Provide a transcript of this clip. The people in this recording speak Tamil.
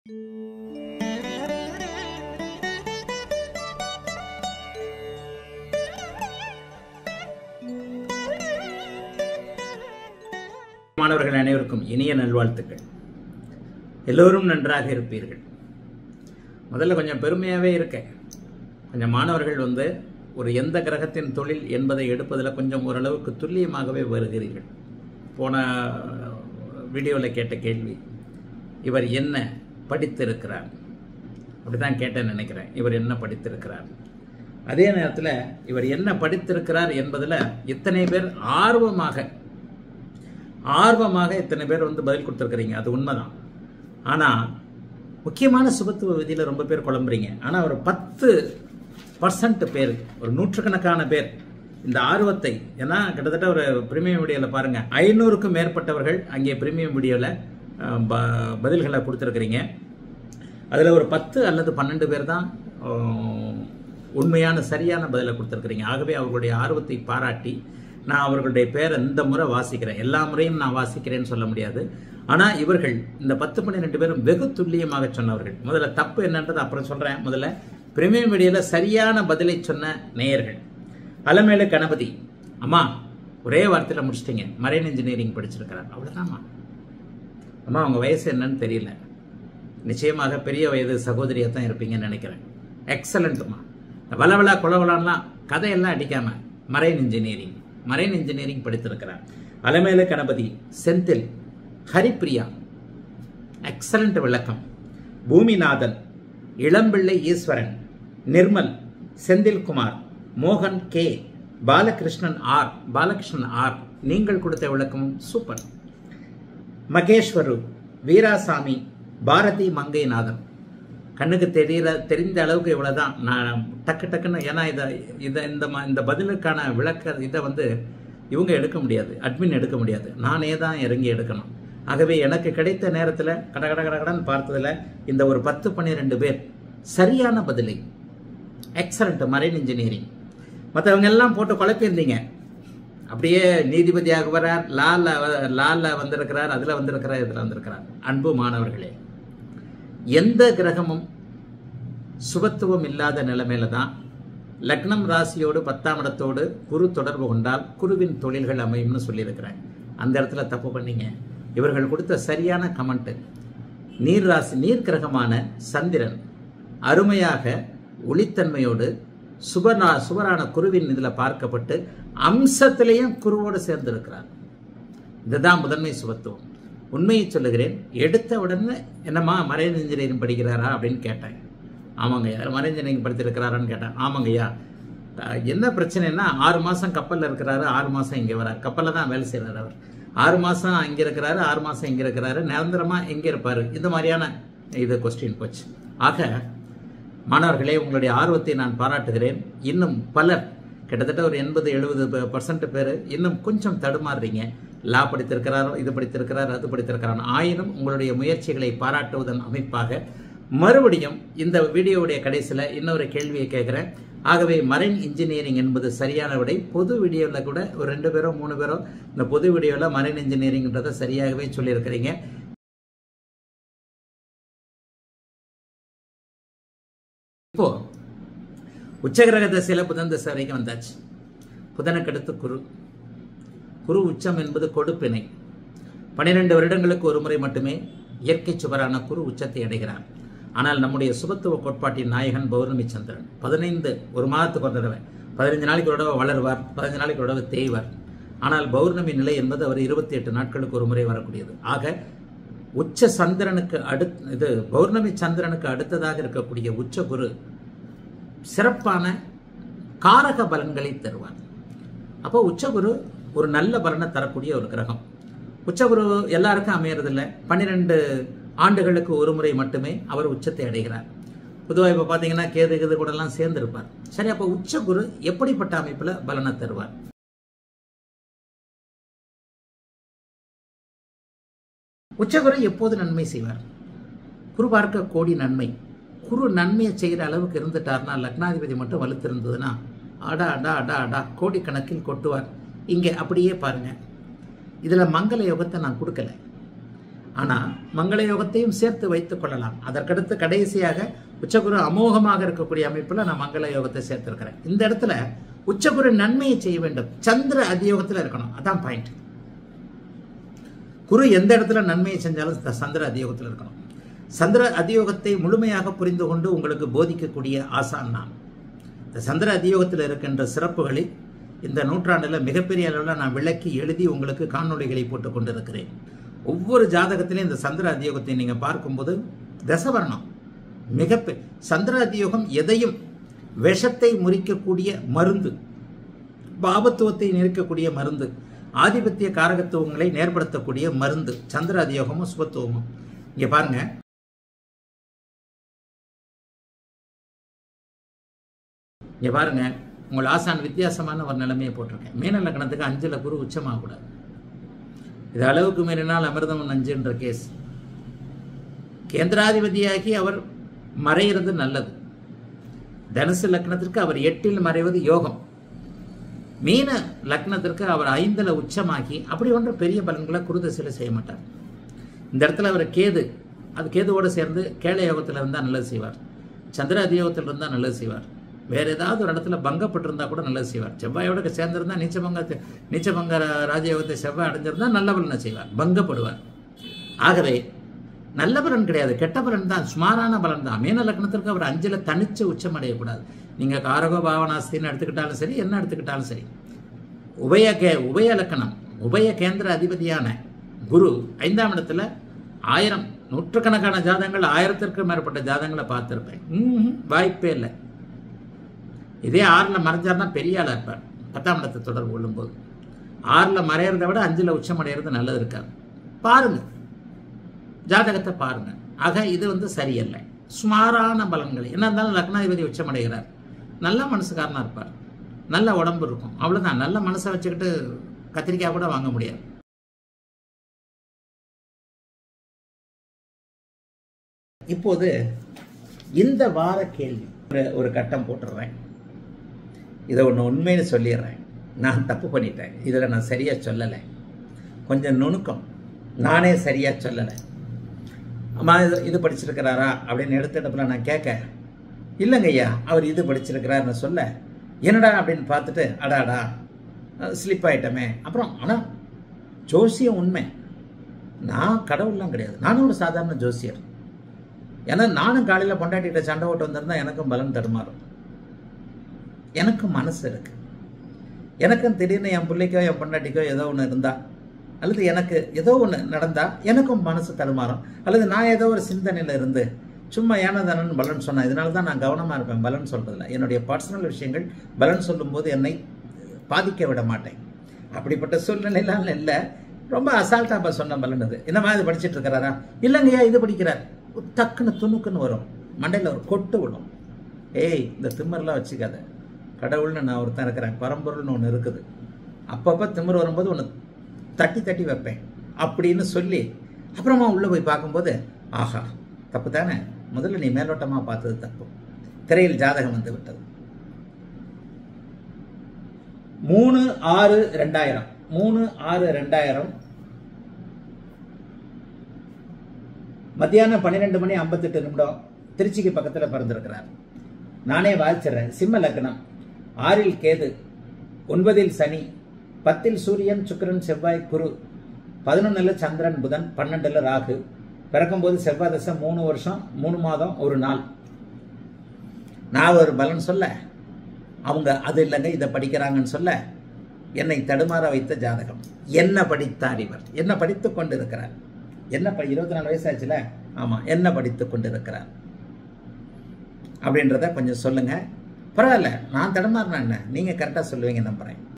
மாணவர்கள் அனைவருக்கும் இனிய நல்வாழ்த்துக்கள் எல்லோரும் நன்றாக இருப்பீர்கள் முதல்ல கொஞ்சம் பெருமையாகவே இருக்கேன் கொஞ்சம் மாணவர்கள் வந்து ஒரு எந்த கிரகத்தின் தொழில் என்பதை எடுப்பதில் கொஞ்சம் ஓரளவுக்கு துல்லியமாகவே வருகிறீர்கள் போன வீடியோவில் கேட்ட கேள்வி இவர் என்ன படித்திருக்கிறார் அப்படி தான் கேட்டேன்னு நினைக்கிறேன் இவர் என்ன படித்திருக்கிறார் அதே நேரத்தில் இவர் என்ன படித்திருக்கிறார் என்பதில் இத்தனை பேர் ஆர்வமாக ஆர்வமாக இத்தனை பேர் வந்து பதில் கொடுத்துருக்குறீங்க அது உண்மைதான் ஆனால் முக்கியமான சுபத்துவ விதியில் ரொம்ப பேர் குழம்புறீங்க ஆனால் ஒரு பத்து பர்சன்ட் பேர் ஒரு நூற்றுக்கணக்கான பேர் இந்த ஆர்வத்தை ஏன்னா கிட்டத்தட்ட ஒரு பிரீமியம் வீடியோவில் பாருங்கள் ஐநூறுக்கும் மேற்பட்டவர்கள் அங்கே பிரீமியம் வீடியோவில் பதில்களை கொடுத்துருக்குறீங்க அதில் ஒரு பத்து அல்லது பன்னெண்டு பேர் தான் அஹ், உண்மையான சரியான பதிலை கொடுத்துருக்குறீங்க ஆகவே அவர்களுடைய ஆர்வத்தை பாராட்டி நான் அவர்களுடைய பேரை இந்த முறை வாசிக்கிறேன் எல்லா முறையும் நான் வாசிக்கிறேன்னு சொல்ல முடியாது ஆனால் இவர்கள் இந்த பத்து பன்னிரெண்டு பேரும் வெகு துல்லியமாக சொன்னவர்கள் முதல்ல தப்பு என்னன்றது அப்புறம் சொல்கிறேன் முதல்ல பிரீமியம் வீடியோவில் சரியான பதிலை சொன்ன நேயர்கள் அலமேலு கணபதி அம்மா ஒரே வார்த்தையில் முடிச்சிட்டிங்க மரைன் இன்ஜினியரிங் படிச்சிருக்கிறார் அவ்வளோதாம்மா அம்மா உங்க வயசு என்னன்னு தெரியல நிச்சயமாக பெரிய வயது சகோதரியாக தான் இருப்பீங்கன்னு நினைக்கிறேன் எக்ஸலண்ட்மா வளவளா குளவளான்லாம் கதையெல்லாம் அடிக்காம மரைன் இன்ஜினியரிங் மரைன் இன்ஜினியரிங் படித்திருக்கிறார் அலமேலு கணபதி செந்தில் ஹரிப்பிரியா எக்ஸலண்ட் விளக்கம் பூமிநாதன் இளம்பிள்ளை ஈஸ்வரன் நிர்மல் செந்தில்குமார் மோகன் K Balakrishnan R Balakrishnan R நீங்கள் கொடுத்த விளக்கமும் சூப்பர் மகேஸ்வரு வீராசாமி பாரதி மங்கைநாதன் கண்ணுக்கு தெரியற தெரிந்த அளவுக்கு இவ்வளவுதான் நான் டக்கு டக்குன்னு ஏன்னா இதை இதை இந்த ம- இந்த பதிலுக்கான விளக்க இதை வந்து இவங்க எடுக்க முடியாது அட்மின் எடுக்க முடியாது நானே தான் இறங்கி எடுக்கணும் ஆகவே எனக்கு கிடைத்த நேரத்தில் கட கட கட கடன்னு பார்த்ததுல இந்த ஒரு பத்து பன்னிரெண்டு பேர் சரியான பதிலை எக்ஸலண்ட் மரைன் இன்ஜினியரிங் மற்றவங்க எல்லாம் போட்டு குழப்பியிருந்தீங்க அப்படியே நீதிபதியாக வரார் லால லால வந்திருக்கிறார் அதில் வந்திருக்கிறார் இதில் வந்திருக்கிறார் அன்பு மாணவர்களே எந்த கிரகமும் சுபத்துவம் இல்லாத நிலைமையில தான் லக்னம் ராசியோடு பத்தாம் இடத்தோடு குரு தொடர்பு கொண்டால் குருவின் தொழில்கள் அமையும்னு சொல்லியிருக்கிறேன் அந்த இடத்துல தப்பு பண்ணீங்க இவர்கள் கொடுத்த சரியான கமெண்ட் நீர் ராசி நீர் கிரகமான சந்திரன் அருமையாக ஒளித்தன்மையோடு சுபனா சுவரான குருவின் இதில் பார்க்கப்பட்டு அம்சத்திலேயும் குருவோடு சேர்ந்திருக்கிறார் இதுதான் முதன்மை சுபத்துவம் உண்மையை சொல்லுகிறேன் எடுத்த உடனே என்னம்மா மரைன் இன்ஜினியரிங் படிக்கிறாரா அப்படின்னு கேட்டேன் ஆமாங்கய்யா மரைன் இன்ஜினியரிங் படித்திருக்கிறாரான்னு கேட்டேன் ஆமாங்கய்யா அஹ் என்ன பிரச்சனைன்னா ஆறு மாதம் கப்பலில் இருக்கிறாரு ஆறு மாதம் இங்கே வரார் கப்பலில் தான் வேலை செய்கிறார் அவர் ஆறு மாதம் அங்கே இருக்கிறாரு ஆறு மாதம் இங்கே இருக்கிறாரு நிரந்தரமாக எங்கே இருப்பார் இந்த மாதிரியான இது கொஸ்டின் போச்சு ஆக மாணவர்களே உங்களுடைய ஆர்வத்தை நான் பாராட்டுகிறேன் இன்னும் பலர் கிட்டத்தட்ட ஒரு எண்பது எழுபது பர்சன்ட் பேர் இன்னும் கொஞ்சம் தடுமாறுறீங்க லா படித்திருக்கிறாரோ இது படித்திருக்கிறார் அது படித்திருக்கிறார் ஆயினும் உங்களுடைய முயற்சிகளை பாராட்டுவதன் அமைப்பாக மறுபடியும் இந்த வீடியோவுடைய கடைசியில் இன்னொரு கேள்வியை கேட்குறேன் ஆகவே மரைன் இன்ஜினியரிங் என்பது சரியான விடை பொது வீடியோவில் கூட ஒரு ரெண்டு பேரோ மூணு பேரோ இந்த பொது வீடியோவில் மரைன் இன்ஜினியரிங்ன்றதை சரியாகவே சொல்லியிருக்கிறீங்க இப்போ உச்சகிரக தசையில புதன் தசை வரைக்கும் வந்தாச்சு புதனுக்கு அடுத்து குரு குரு உச்சம் என்பது கொடுப்பினை பன்னிரெண்டு வருடங்களுக்கு ஒரு முறை மட்டுமே இயற்கை சுவரான குரு உச்சத்தை அடைகிறார் ஆனால் நம்முடைய சுபத்துவ கோட்பாட்டின் நாயகன் பௌர்ணமி சந்திரன் பதினைந்து ஒரு மாதத்துக்கு ஒரு தடவை பதினைஞ்சு நாளைக்கு ஒரு தடவை வளருவார் பதினஞ்சு நாளைக்கு ஒரு தடவை தேய்வார் ஆனால் பௌர்ணமி நிலை என்பது அவர் இருபத்தி எட்டு நாட்களுக்கு ஒரு முறை வரக்கூடியது ஆக உச்ச சந்திரனுக்கு அடுத் இது பௌர்ணமி சந்திரனுக்கு அடுத்ததாக இருக்கக்கூடிய உச்ச குரு சிறப்பான காரக பலன்களை தருவார் அப்போ உச்சகுரு ஒரு நல்ல பலனை தரக்கூடிய ஒரு கிரகம் உச்சகுரு எல்லாருக்கும் அமையறதில்ல பன்னிரெண்டு ஆண்டுகளுக்கு ஒரு முறை மட்டுமே அவர் உச்சத்தை அடைகிறார் பொதுவாக இப்போ பார்த்தீங்கன்னா கேது கேது கூட எல்லாம் சேர்ந்திருப்பார் சரி அப்போ உச்சகுரு எப்படிப்பட்ட அமைப்பில் பலனை தருவார் உச்சகுரு எப்போது நன்மை செய்வார் குரு பார்க்க கோடி நன்மை குரு நன்மையை செய்கிற அளவுக்கு இருந்துட்டார்னா லக்னாதிபதி மட்டும் வலுத்திருந்ததுன்னா அடா அடா அடா அடா கோடிக்கணக்கில் கொட்டுவார் இங்கே அப்படியே பாருங்க இதில் மங்கள யோகத்தை நான் கொடுக்கல ஆனால் மங்கள யோகத்தையும் சேர்த்து வைத்துக் கொள்ளலாம் அதற்கடுத்து கடைசியாக உச்சகுரு அமோகமாக இருக்கக்கூடிய அமைப்பில் நான் மங்கள யோகத்தை சேர்த்திருக்கிறேன் இந்த இடத்துல உச்சகுரு நன்மையை செய்ய வேண்டும் சந்திர அதியோகத்தில் இருக்கணும் அதான் பாயிண்ட் குரு எந்த இடத்துல நன்மையை செஞ்சாலும் இந்த சந்திர அதியோகத்தில் இருக்கணும் சந்திர அதியோகத்தை முழுமையாக புரிந்து கொண்டு உங்களுக்கு போதிக்கக்கூடிய ஆசான் நான் இந்த சந்திர அதியோகத்தில் இருக்கின்ற சிறப்புகளை இந்த நூற்றாண்டில் மிகப்பெரிய அளவில் நான் விளக்கி எழுதி உங்களுக்கு காணொளிகளை போட்டுக் கொண்டிருக்கிறேன் ஒவ்வொரு ஜாதகத்திலையும் இந்த சந்திர அதியோகத்தை நீங்கள் பார்க்கும்போது தசவர்ணம் மிகப்பெரிய சந்திர அதியோகம் எதையும் விஷத்தை முறிக்கக்கூடிய மருந்து பாபத்துவத்தை நிற்கக்கூடிய மருந்து ஆதிபத்திய காரகத்துவங்களை நேர்படுத்தக்கூடிய மருந்து சந்திர அதியோகமும் சுபத்துவமும் இங்க பாருங்க இங்க பாருங்க உங்கள் ஆசான் வித்தியாசமான ஒரு நிலைமையை போட்டிருக்கேன் மீன லக்னத்துக்கு அஞ்சுல குரு உச்சமாகக்கூடாது இது அளவுக்கு மீறினால் அமிர்தம் நஞ்சுன்ற கேஸ் கேந்திராதிபதியாகி அவர் மறைகிறது நல்லது தனுசு லக்னத்திற்கு அவர் எட்டில் மறைவது யோகம் மீன லக்னத்திற்கு அவர் ஐந்துல உச்சமாகி அப்படி ஒன்று பெரிய பலன்களை குருதசையில் செய்ய மாட்டார் இந்த இடத்துல அவர் கேது அது கேதுவோடு சேர்ந்து கேள யோகத்தில் இருந்தால் நல்லது செய்வார் சந்திர அதியோகத்தில் இருந்தால் நல்லது செய்வார் வேற ஏதாவது ஒரு இடத்துல பங்கப்பட்டிருந்தா கூட நல்லது செய்வார் செவ்வாயோட சேர்ந்திருந்தா நீச்சபங்க நீச்சபங்க ராஜயோகத்தை செவ்வாய் அடைஞ்சிருந்தா நல்ல பலனை செய்வார் பங்கப்படுவார் ஆகவே நல்ல பலன் கிடையாது கெட்ட பலன் தான் சுமாரான பலன் தான் மீன லக்னத்திற்கு அவர் அஞ்சில் தனிச்சு உச்சம் அடையக்கூடாது நீங்கள் காரகோ பாவனாஸ்தின்னு எடுத்துக்கிட்டாலும் சரி என்ன எடுத்துக்கிட்டாலும் சரி உபய கே உபய லக்கணம் உபய கேந்திர அதிபதியான குரு ஐந்தாம் இடத்துல ஆயிரம் நூற்றுக்கணக்கான ஜாதகங்கள் ஆயிரத்திற்கும் மேற்பட்ட ஜாதகங்களை பார்த்துருப்பேன் ம்ஹும், வாய்ப்பே இல்லை இதே ஆறில் மறைஞ்சார்னா பெரிய ஆளாக இருப்பார் பத்தாம் இடத்தை தொடர்பு கொள்ளும்போது ஆறில் மறையிறதை விட அஞ்சில் உச்சம் அடையிறது நல்லது இருக்காது பாருங்க ஜாதகத்தை பாருங்க ஆக இது வந்து சரியல்ல சுமாரான பலன்கள் என்ன இருந்தாலும் லக்னாதிபதி உச்சமடைகிறார் நல்ல மனசுக்காரனா இருப்பார் நல்ல உடம்பு இருக்கும் அவ்வளவுதான் நல்ல மனசை வச்சுக்கிட்டு கத்திரிக்காய் கூட வாங்க முடியாது இப்போது இந்த வார கேள்வி ஒரு ஒரு கட்டம் போட்டுடுறேன் இதை ஒன்று உண்மைன்னு சொல்லிடுறேன் நான் தப்பு பண்ணிட்டேன் இதில் நான் சரியாக சொல்லலை கொஞ்சம் நுணுக்கம் நானே சரியாக சொல்லலை அம்மா இது இது படிச்சிருக்கிறாரா அப்படின்னு எடுத்த இடத்துல நான் கேட்க இல்லைங்க ஐயா அவர் இது படிச்சிருக்கிறாருன்னு சொல்ல என்னடா அப்படின்னு பார்த்துட்டு அடாடா ஸ்லிப் ஆயிட்டமே அப்புறம் ஆனால் ஜோசியம் உண்மை நான் கடவுள்லாம் கிடையாது நானும் ஒரு சாதாரண ஜோசியர் ஏன்னா நானும் காலையில் பொண்டாட்டிகிட்ட சண்டை ஓட்டு வந்திருந்தா எனக்கும் பலன் தடுமாறும் எனக்கும் மனசு இருக்கு எனக்கும் திடீர்னு என் பிள்ளைக்கோ என் பொண்டாட்டிக்கோ ஏதோ ஒன்று இருந்தா அல்லது எனக்கு ஏதோ ஒன்று நடந்தா எனக்கும் மனசு தடுமாறும் அல்லது நான் ஏதோ ஒரு சிந்தனையில் இருந்து சும்மா ஏனதானன்னு பலன் சொன்னேன் இதனால தான் நான் கவனமாக இருப்பேன் பலன் சொல்றதுல என்னுடைய பர்சனல் விஷயங்கள் பலன் சொல்லும்போது என்னை பாதிக்க விட மாட்டேன் அப்படிப்பட்ட சூழ்நிலையெல்லாம் இல்லை ரொம்ப அசால்ட்டாக இப்போ சொன்ன பலன் இது இந்த மாதிரி படிச்சிட்டு இருக்கிறாரா இல்லைங்கய்யா இது படிக்கிறார் டக்குன்னு துணுக்குன்னு வரும் மண்டையில் ஒரு கொட்டு விடும் ஏய் இந்த திமிரெலாம் வச்சுக்காத கடவுள்னு நான் ஒருத்தன் இருக்கிறேன் பரம்பொருள்னு ஒன்று இருக்குது அப்பப்போ திமிர் வரும்போது ஒன்று தட்டி தட்டி வைப்பேன் அப்படின்னு சொல்லி அப்புறமா உள்ளே போய் பார்க்கும்போது ஆஹா தப்பு தானே முதல்ல நீ மேலோட்டமாக பார்த்தது தப்பு திரையில் ஜாதகம் வந்து விட்டது மூணு ஆறு ரெண்டாயிரம் மூணு ஆறு ரெண்டாயிரம் மத்தியானம் பன்னிரெண்டு மணி ஐம்பத்தெட்டு நிமிடம் திருச்சிக்கு பக்கத்தில் பிறந்திருக்கிறார் நானே வாழ்ச்சிடுறேன் சிம்ம லக்னம் ஆறில் கேது ஒன்பதில் சனி பத்தில் சூரியன் சுக்கிரன் செவ்வாய் குரு பதினொன்னுல சந்திரன் புதன் பன்னெண்டுல ராகு பிறக்கும்போது செவ்வாய் தசை மூணு வருஷம் மூணு மாதம் ஒரு நாள் நான் ஒரு பலன் சொல்ல அவங்க அது இல்லைங்க இதை படிக்கிறாங்கன்னு சொல்ல என்னை தடுமாற வைத்த ஜாதகம் என்ன படித்தார் இவர் என்ன படித்து கொண்டிருக்கிறார் என்ன ப இருபத்தி நாலு வயசாச்சுல ஆமாம் என்ன படித்து கொண்டிருக்கிறார் அப்படின்றத கொஞ்சம் சொல்லுங்க பரவாயில்ல நான் தடுமாறினா என்ன நீங்கள் கரெக்டாக சொல்லுவீங்க நம்புகிறேன்